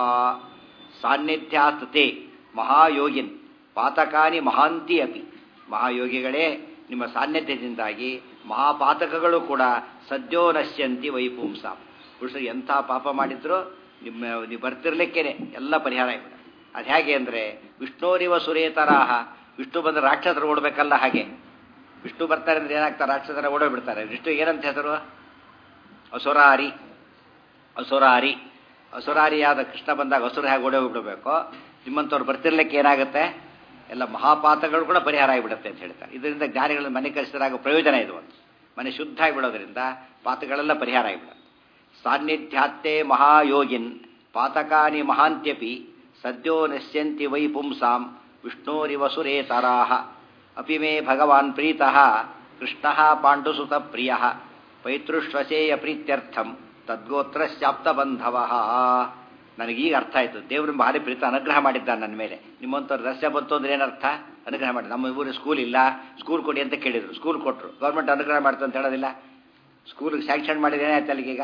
ಸಾನ್ನಿಧ್ಯಾತ್ ತೇ ಮಹಾಯೋಗಿನ್ ಪಾತಕಾನಿ ಮಹಾಂತಿ ಅಪಿ ಮಹಾಯೋಗಿಗಳೇ ನಿಮ್ಮ ಸಾನ್ನಿಧ್ಯದಿಂದಾಗಿ ಮಹಾಪಾತಕಗಳು ಕೂಡ ಸದ್ಯೋ ನಶ್ಯಂತಿ ವೈ ಪುಂಸಾಂ ಪುರುಷರು ಎಂಥ ಪಾಪ ಮಾಡಿದ್ರು ನಿಮ್ಮ ನೀವು ಬರ್ತಿರ್ಲಿಕ್ಕೇನೆ ಎಲ್ಲ ಪರಿಹಾರ ಆಗಿದೆ ಅದು ಹೇಗೆ ಅಂದರೆ ವಿಷ್ಣೋರಿವ ಸುರೇತರಾಹ ವಿಷ್ಣು ಬಂದರೆ ರಾಕ್ಷಸರು ಓಡಬೇಕಲ್ಲ ಹಾಗೆ ವಿಷ್ಣು ಬರ್ತಾರೆ ಅಂದ್ರೆ ಏನಾಗ್ತಾರೆ ರಾಕ್ಷಸರ ಓಡೋಗ್ಬಿಡ್ತಾರೆ ವಿಷ್ಣು ಏನಂತ ಹೆಸರು ಅಸುರಾರಿ ಅಸುರಾರಿ ಅಸುರಾರಿಯಾದ ಕೃಷ್ಣ ಬಂದಾಗ ಅಸುರ ಹೇಗೆ ಓಡೋಗ್ಬಿಡ್ಬೇಕು ನಿಮ್ಮಂಥವ್ರು ಬರ್ತಿರ್ಲಿಕ್ಕೆ ಏನಾಗುತ್ತೆ ಎಲ್ಲ ಮಹಾಪಾತಗಳು ಕೂಡ ಪರಿಹಾರ ಆಗಿಬಿಡುತ್ತೆ ಅಂತ ಹೇಳ್ತಾರೆ ಇದರಿಂದ ಜ್ಞಾನಿಗಳ ಮನೆ ಕಲಿಸಿದಾಗ ಪ್ರಯೋಜನ ಇದು ಒಂದು ಮನೆ ಶುದ್ಧ ಆಗಿಬಿಡೋದ್ರಿಂದ ಪಾತಗಳೆಲ್ಲ ಪರಿಹಾರ ಆಗಿಬಿಡುತ್ತೆ ಸಾನ್ನಿಧ್ಯಾತ್ತೇ ಮಹಾಯೋಗಿನ್ ಪಾತಕಾನಿ ಮಹಾಂತ್ಯಪಿ ಸದ್ಯೋ ನಶ್ಯಂತಿ ವೈ ಪುಂಸಾಂ ವಿಷ್ಣೋರಿವ ಸುರೇತರಾಹ ಅಪಿ ಮೇ ಭಗವಾನ್ ಪ್ರೀತಃ ಕೃಷ್ಣ ಪಾಂಡುಸುತ ಪ್ರಿಯ ಪೈತೃಶ್ವಸೇಯ ಪ್ರೀತ್ಯರ್ಥಂ ತದ್ಗೋತ್ರಶ್ಚಾಪ್ತ ಬಂಧವ ನನಗೀಗ ಅರ್ಥ ಆಯಿತು ದೇವರು ಭಾರಿ ಪ್ರೀತ ಅನುಗ್ರಹ ಮಾಡಿದ್ದಾನೆ ನನ್ನ ಮೇಲೆ ನಿಮ್ಮಂಥವ್ರು ದರ್ಶನ ಬಂತು ಅಂದ್ರೆ ಏನರ್ಥ ಅನುಗ್ರಹ ಮಾಡಿ ನಮ್ಮ ಊರಿಗೆ ಸ್ಕೂಲ್ ಇಲ್ಲ ಸ್ಕೂಲ್ ಕೊಡಿ ಅಂತ ಕೇಳಿದ್ರು ಸ್ಕೂಲ್ ಕೊಟ್ಟರು ಗೌರ್ಮೆಂಟ್ ಅನುಗ್ರಹ ಮಾಡ್ತು ಅಂತ ಹೇಳೋದಿಲ್ಲ ಸ್ಕೂಲಿಗೆ ಸ್ಯಾಂಕ್ಷನ್ ಮಾಡಿದ ಏನಾಯ್ತು ಅಲ್ಲಿಗೀಗ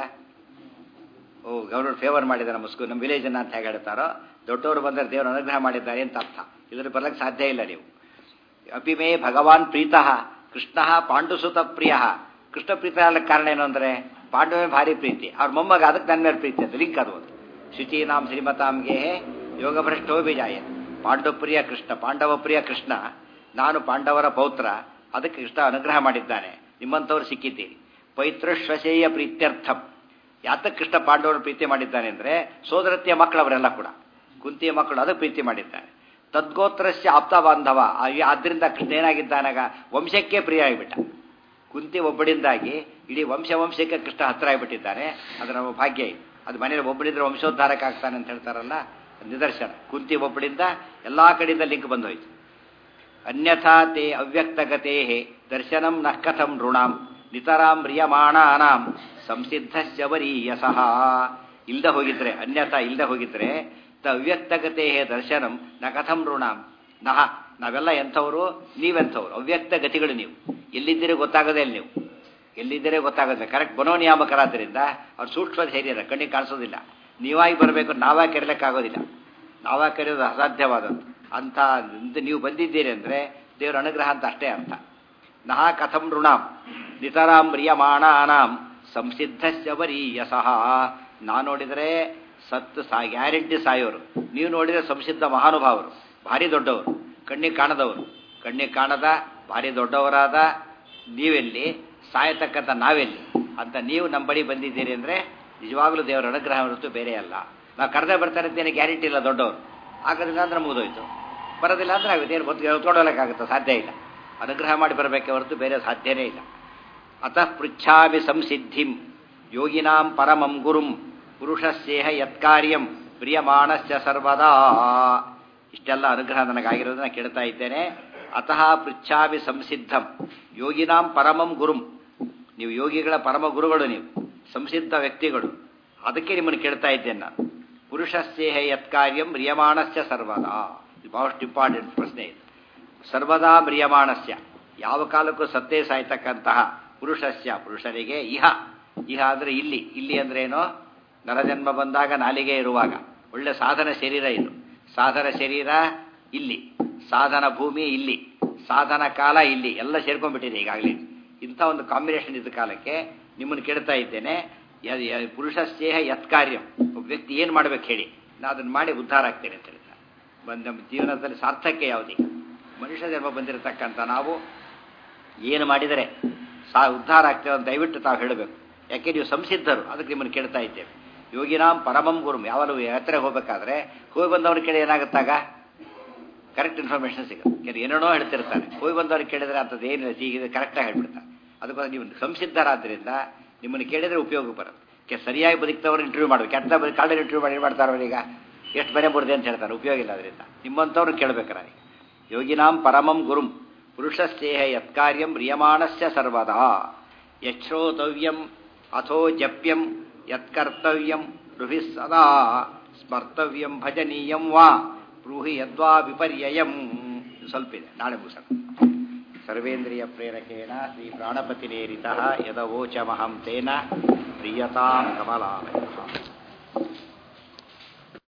ಓ ಗೌರ್ಮೆಂಟ್ ಫೇವರ್ ಮಾಡಿದೆ ನಮ್ಮ ಸ್ಕೂಲ್ ನಮ್ಮ ವಿಲೇಜನ್ನು ಅಂತ ಹೇಗೆ ಹೇಳ್ತಾರೋ ದೊಡ್ಡವರು ಬಂದರೆ ದೇವರು ಅನುಗ್ರಹ ಮಾಡಿದ್ದಾರೆ ಅಂತ ಅರ್ಥ ಇದ್ರ ಬರ್ಲಿಕ್ಕೆ ಸಾಧ್ಯ ಇಲ್ಲ ನೀವು ಅಪಿಮೇ ಭಗವಾನ್ ಪ್ರೀತಃ ಕೃಷ್ಣ ಪಾಂಡುಸುತ ಪ್ರಿಯ ಕೃಷ್ಣ ಪ್ರೀತ ಆಗಲಿಕ್ಕೆ ಕಾರಣ ಏನು ಅಂದರೆ ಪಾಂಡವೇ ಭಾರಿ ಪ್ರೀತಿ ಅವ್ರ ಮೊಮ್ಮಗ ಅದಕ್ಕೆ ನನ್ನ ಮೇಲೆ ಪ್ರೀತಿ ಅಂತ ಲಿಂಕ್ ಅದು ಒಂದು ಶುಚೀನಾಂ ಶ್ರೀಮತಾಂಗೆ ಯೋಗ ಭ್ರಷ್ಟೋ ಬಿಜಾಯ ಪಾಂಡವಪ್ರಿಯ ಕೃಷ್ಣ ಪಾಂಡವ ಪ್ರಿಯ ಕೃಷ್ಣ ನಾನು ಪಾಂಡವರ ಪೌತ್ರ ಅದಕ್ಕೆ ಕೃಷ್ಣ ಅನುಗ್ರಹ ಮಾಡಿದ್ದಾನೆ ನಿಮ್ಮಂಥವ್ರು ಸಿಕ್ಕಿದ್ದೀರಿ ಪೈತೃಶ್ವಸೇಯ ಪ್ರೀತ್ಯರ್ಥಂ ಯಾತಕ್ಕೆ ಕೃಷ್ಣ ಪಾಂಡವರ ಪ್ರೀತಿ ಮಾಡಿದ್ದಾನೆ ಅಂದರೆ ಸೋದರತ್ಯ ಮಕ್ಕಳವರೆಲ್ಲ ಕೂಡ ಕುಂತಿಯ ಮಕ್ಕಳು ಅದಕ್ಕೆ ಪ್ರೀತಿ ಮಾಡಿದ್ದಾನೆ ತದ್ಗೋತ್ರಸ್ಯ ಆಪ್ತ ಬಾಂಧವ ಆದ್ದರಿಂದ ಕೃಷ್ಣ ಏನಾಗಿದ್ದಾನಾಗ ವಂಶಕ್ಕೆ ಪ್ರಿಯ ಆಗಿಬಿಟ್ಟ ಕುಂತಿ ಒಬ್ಬಡಿಂದಾಗಿ ಇಡೀ ವಂಶ ವಂಶಕ್ಕೆ ಕೃಷ್ಣ ಹತ್ರ ಆಗಿಬಿಟ್ಟಿದ್ದಾನೆ ಅದು ನಮ್ಮ ಭಾಗ್ಯ ಇದು ಅದು ಮನೇಲಿ ಒಬ್ಬಡಿದ್ರೆ ವಂಶೋದ್ಧಾರಕ ಆಗ್ತಾನೆ ಅಂತ ಹೇಳ್ತಾರಲ್ಲ ನಿದರ್ಶನ ಕುಂತಿ ಒಬ್ಬಡಿಂದ ಎಲ್ಲ ಕಡೆಯಿಂದ ಲಿಂಕ್ ಬಂದೋಯ್ತು ಅನ್ಯಥಾ ತೇ ಅವ್ಯಕ್ತಗತೆ ದರ್ಶನಂ ನಃ ಕಥಂ ಋಣಾಂ ನಿತರಾಂ ಮ್ರಿಯಮಾಣಾನಾಂ ಸಂಸಿದ್ಧಸ್ಯ ವರೀಯಸಃ ಇಲ್ದ ಹೋಗಿದ್ರೆ ಅನ್ಯಥಾ ಇಲ್ದ ಹೋಗಿದ್ರೆ ತ ಅವ್ಯಕ್ತಗತೆ ದರ್ಶನಂ ನ ಕಥಂ ಋಣಾಂ ನಹ ನಾವೆಲ್ಲ ಎಂಥವರು ನೀವೆಂಥವ್ರು ಅವ್ಯಕ್ತ ಗತಿಗಳು ನೀವು ಎಲ್ಲಿದ್ದೀರಿ ಗೊತ್ತಾಗದೇ ಇಲ್ಲ ನೀವು ಎಲ್ಲಿದ್ದೀರಿ ಗೊತ್ತಾಗೋದಿಲ್ಲ ಕರೆಕ್ಟ್ ಬನೋನಿಯಾಮಕರಾದ್ದರಿಂದ ಅವ್ರು ಸೂಕ್ಷ್ಮ ಶರೀರ ಕಣ್ಣಿಗೆ ಕಾಣಿಸೋದಿಲ್ಲ ನೀವಾಗಿ ಬರಬೇಕು ನಾವಾಗಿ ಕೆರಲಿಕ್ಕಾಗೋದಿಲ್ಲ ನಾವಾಗಿ ಕೆರೆಯೋದು ಅಸಾಧ್ಯವಾದದ್ದು ಅಂಥ ನೀವು ಬಂದಿದ್ದೀರಿ ಅಂದರೆ ದೇವರ ಅನುಗ್ರಹ ಅಂತ ಅಷ್ಟೇ ಅರ್ಥ ನಹ ಕಥಂ ಋಣಾಂ ನಿತರಾಂ ಮ್ರಿಯಮಾಣಾನಾಂ ಸಂಸಿದ್ಧಸ್ಯ ವರೀಯಸಃ ನಾ ನೋಡಿದರೆ ಸತ್ತು ಸಾ ಗ್ಯಾರಂಟಿ ಸಾಯೋರು ನೀವು ನೋಡಿದರೆ ಸಂಸಿದ್ಧ ಮಹಾನುಭಾವರು ಭಾರಿ ದೊಡ್ಡವರು ಕಣ್ಣಿಗೆ ಕಾಣದವರು ಕಣ್ಣಿಗೆ ಕಾಣದ ಭಾರಿ ದೊಡ್ಡವರಾದ ನೀವೆಲ್ಲಿ ಸಾಯತಕ್ಕಂಥ ನಾವೆಲ್ಲಿ ಅಂತ ನೀವು ನಮ್ಮ ಬಳಿ ಬಂದಿದ್ದೀರಿ ಅಂದರೆ ನಿಜವಾಗ್ಲೂ ದೇವರ ಅನುಗ್ರಹ ಹೊರತು ಬೇರೆ ಅಲ್ಲ ನಾವು ಕರೆದೇ ಬರ್ತಾರೆ ಅಂತೇನೆ ಗ್ಯಾರಂಟಿ ಇಲ್ಲ ದೊಡ್ಡವರು ಆಗೋದಿಲ್ಲ ಅಂದ್ರೆ ಮುಗಿದೋಯ್ತು ಬರೋದಿಲ್ಲ ಅಂದ್ರೆ ಆಗುತ್ತೆ ಏನು ಗೊತ್ತು ಹೊತ್ಕೊಳ್ಳೋಕ್ಕಾಗುತ್ತೆ ಸಾಧ್ಯ ಇಲ್ಲ ಅನುಗ್ರಹ ಮಾಡಿ ಬರಬೇಕೆ ಹೊರತು ಬೇರೆ ಸಾಧ್ಯನೇ ಇಲ್ಲ ಅತಃ ಪೃಚ್ಛಾಮಿ ಸಂಸಿದ್ಧಿಂ ಯೋಗಿನಾಂ ಪರಮಂ ಗುರುಂ ಪುರುಷಸ್ಯೇಹ ಯತ್ಕಾರ್ಯಂ ಪ್ರಿಯಮಾಣಸ್ಯ ಸರ್ವದಾ ಇಷ್ಟೆಲ್ಲ ಅನುಗ್ರಹ ನನಗಾಗಿರೋದನ್ನ ಕೇಳ್ತಾ ಇದ್ದೇನೆ ಅತಃ ಪೃಚ್ಛಾಮಿ ಸಂಸಿದ್ಧಂ ಯೋಗಿನಾಂ ಪರಮಂ ಗುರುಂ ನೀವು ಯೋಗಿಗಳ ಪರಮ ಗುರುಗಳು ನೀವು ಸಂಸಿದ್ಧ ವ್ಯಕ್ತಿಗಳು ಅದಕ್ಕೆ ನಿಮ್ಮನ್ನು ಕೇಳ್ತಾ ಇದ್ದೇನೆ ನಾನು ಪುರುಷಸ್ಯೇಹ ಯತ್ಕಾರ್ಯಂ ಮ್ರಿಯಮಾಣಸ್ಯ ಸರ್ವದಾ ಇದು ಬಹಳಷ್ಟು ಇಂಪಾರ್ಟೆಂಟ್ ಪ್ರಶ್ನೆ ಇದು ಸರ್ವದಾ ಮ್ರಿಯಮಾಣಸ್ಯ ಯಾವ ಕಾಲಕ್ಕೂ ಸತ್ತೇ ಸಾಯ್ತಕ್ಕಂತಹ ಪುರುಷಸ್ಯ ಪುರುಷರಿಗೆ ಇಹ ಇಹ ಅಂದರೆ ಇಲ್ಲಿ ಇಲ್ಲಿ ಅಂದ್ರೆ ಏನೋ ನರಜನ್ಮ ಬಂದಾಗ ನಾಲಿಗೆ ಇರುವಾಗ ಒಳ್ಳೆ ಸಾಧನ ಶರೀರ ಇದು ಸಾಧನ ಶರೀರ ಇಲ್ಲಿ ಸಾಧನ ಭೂಮಿ ಇಲ್ಲಿ ಸಾಧನ ಕಾಲ ಇಲ್ಲಿ ಎಲ್ಲ ಸೇರ್ಕೊಂಡ್ಬಿಟ್ಟಿದೆ ಈಗಾಗಲೇ ಇಂಥ ಒಂದು ಕಾಂಬಿನೇಷನ್ ಇದ್ದ ಕಾಲಕ್ಕೆ ನಿಮ್ಮನ್ನು ಕೇಳ್ತಾ ಇದ್ದೇನೆ ಪುರುಷಸ್ಯೇಹ ಯತ್ಕಾರ್ಯಂ ಒಬ್ಬ ವ್ಯಕ್ತಿ ಏನು ಮಾಡ್ಬೇಕು ಹೇಳಿ ನಾ ಅದನ್ನು ಮಾಡಿ ಉದ್ಧಾರ ಆಗ್ತೇನೆ ಅಂತ ಹೇಳ್ತಾರೆ ಬಂದ ನಮ್ಮ ಜೀವನದಲ್ಲಿ ಸಾರ್ಥಕ್ಯ ಯಾವುದೇ ಮನುಷ್ಯ ಜನ್ಮ ಬಂದಿರತಕ್ಕಂಥ ನಾವು ಏನು ಮಾಡಿದರೆ ಸಾ ಉದ್ಧಾರ ಆಗ್ತೇವೆ ಅಂತ ದಯವಿಟ್ಟು ತಾವು ಹೇಳಬೇಕು ಯಾಕೆ ನೀವು ಸಂಸಿದ್ಧರು ಅದಕ್ಕೆ ನಿಮ್ಮನ್ನು ಕೇಳ್ತಾ ಇದ್ದೇವೆ ಯೋಗಿನಾಂ ಪರಮಂ ಗುರುಂ ಯಾವಾಗಲೂ ಯಾತ್ರೆಗೆ ಹೋಗ್ಬೇಕಾದ್ರೆ ಹೋಗಿ ಬಂದವ್ರ ಕೇಳಿ ಏನಾಗುತ್ತಾಗ ಕರೆಕ್ಟ್ ಇನ್ಫಾರ್ಮೇಷನ್ ಸಿಗುತ್ತೆ ಕೆಲವು ಏನೇನೋ ಹೇಳ್ತಿರ್ತಾರೆ ಹೋಗಿ ಬಂದವ್ರಿಗೆ ಕೇಳಿದ್ರೆ ಅಂಥದ್ದು ಏನಿಲ್ಲ ಹೀಗಿದೆ ಕರೆಕ್ಟಾಗಿ ಹೇಳ್ಬಿಡ್ತಾರೆ ಅದಕ್ಕೋಸ್ಕರ ನೀವು ಸಂಸಿದ್ಧರಾದ್ರಿಂದ ನಿಮ್ಮನ್ನು ಕೇಳಿದ್ರೆ ಉಪಯೋಗ ಬರುತ್ತೆ ಕೆ ಸರಿಯಾಗಿ ಬದುಕ್ತವ್ರು ಇಂಟರ್ವ್ಯೂ ಮಾಡಬೇಕು ಕೆಟ್ಟ ಬದುಕು ಕಾಡಲ್ಲಿ ಇಂಟರ್ವ್ಯೂ ಮಾಡಿ ಏನು ಮಾಡ್ತಾರೆ ಅವ್ರೀಗ ಎಷ್ಟು ಮನೆ ಮುರಿದೆ ಅಂತ ಹೇಳ್ತಾರೆ ಉಪಯೋಗ ಇಲ್ಲ ಅದರಿಂದ ನಿಮ್ಮಂಥವ್ರು ಕೇಳಬೇಕಾರೆ ಯೋಗಿನಾಂ ಪರಮಂ ಗುರುಂ ಪುರುಷಸ್ಯೇಹ ಯತ್ಕಾರ್ಯಂ ರಿಯಮಾಣಸ್ಯ ಸರ್ವದಾ ಯಚ್ಛ್ರೋತವ್ಯಂ ಅಥೋ ಜಪ್ಯಂ ಯತ್ಕರ್ತವ್ಯಂ ಋಭಿ ಸದಾ ಸ್ಮರ್ತವ್ಯಂ ಭಜನೀಯಂ ವಾ ಬ್ರೂಹಿ ಯದ್ವಾ ವಿಪರ್ಯಯಂ ಸ್ವಲ್ಪ ಇದೆ ನಾಳೆ ಮುಗಿಸೋಣ ಸರ್ವೇಂದ್ರಿಯ ಪ್ರೇರಕೇಣ ಶ್ರೀ ಪ್ರಾಣಪತಿನೇರಿತ ಯದವೋಚಮಹಂ ತೇನ ಪ್ರಿಯತಾಂ ಕಮಲಾಲಯ